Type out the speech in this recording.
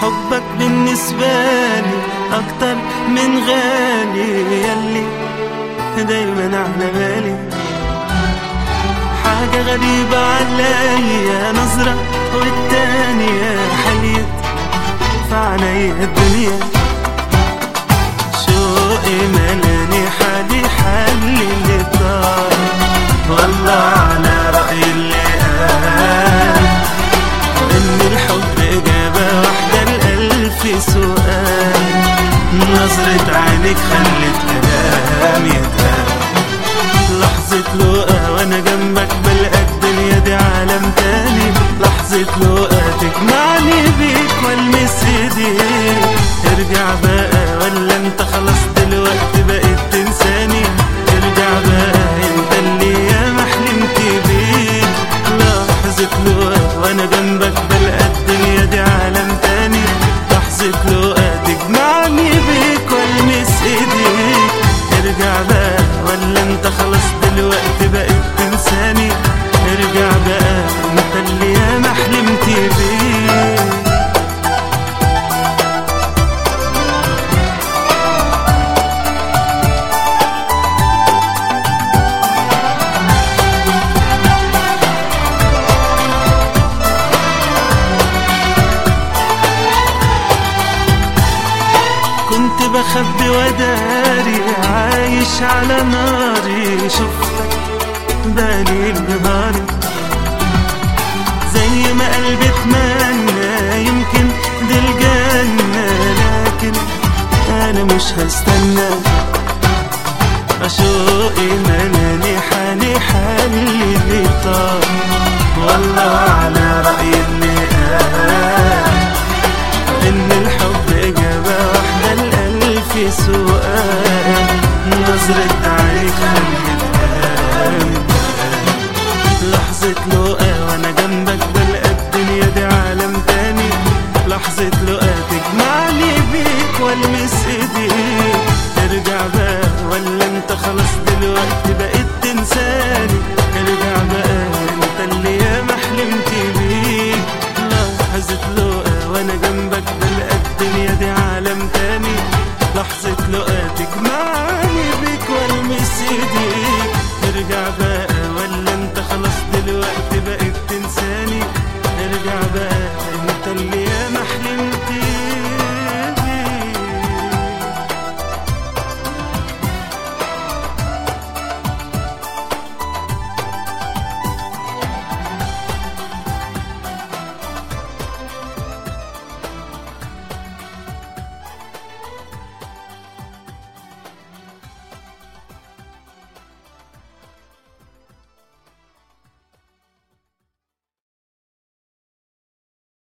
حبك بالنسبة لي أكتر من غالي يلي دايما على بالي حاجة غريبة عليا نظرة والتانية حليت في عينيا الدنيا شوقي ملاني حالي حل اللي طار والله على رأي اللي قال إن الحب إجابة واحدة لألف سؤال نظرة عينك خلت كلام يتقال لحظة لقا وانا جنبك بلقى الدنيا دي عالم تاني لحظة لقا تجمعني بيك والمس ايديك ارجع بقى ولا انت خلاص دلوقتي بقيت تنساني ارجع بقى انت اللي ياما حلمت بيك لحظة لقا وانا جنبك بلقى الدنيا دي عالم تاني لحظة لقا تجمعني بيك والمس ايديك ارجع بقى ولا انت خلاص دلوقتي بقيت تنساني ارجع بقى انت اللي ياما حلمت بيه كنت بخبي وداري عايش على ناري شفتك بالي نهاري زي ما قلبي اتمنى يمكن دي الجنة لكن أنا مش هستنى شوقي ملاني حالي حالي اللي طار والله على رأي اللي قال إن الحب إجابة واحدة لألف سؤال نظرة عينيك خلت قلبي لحظة لقا وأنا جنبك بلقى الدنيا دي عالم تاني لحظة لقا تجمعني بيك والمس ايديك ارجع بقى ولا انت خلاص دلوقتي بقيت تنساني ارجع بقى انت اللي ياما حلمت بيك لحظة لقا وانا جنبك بلقى الدنيا دي عالم تاني لحظة لقا تجمعني بيك والمس ايديك ارجع بقى ولا انت خلاص دلوقتي بقيت تنساني ارجع بقى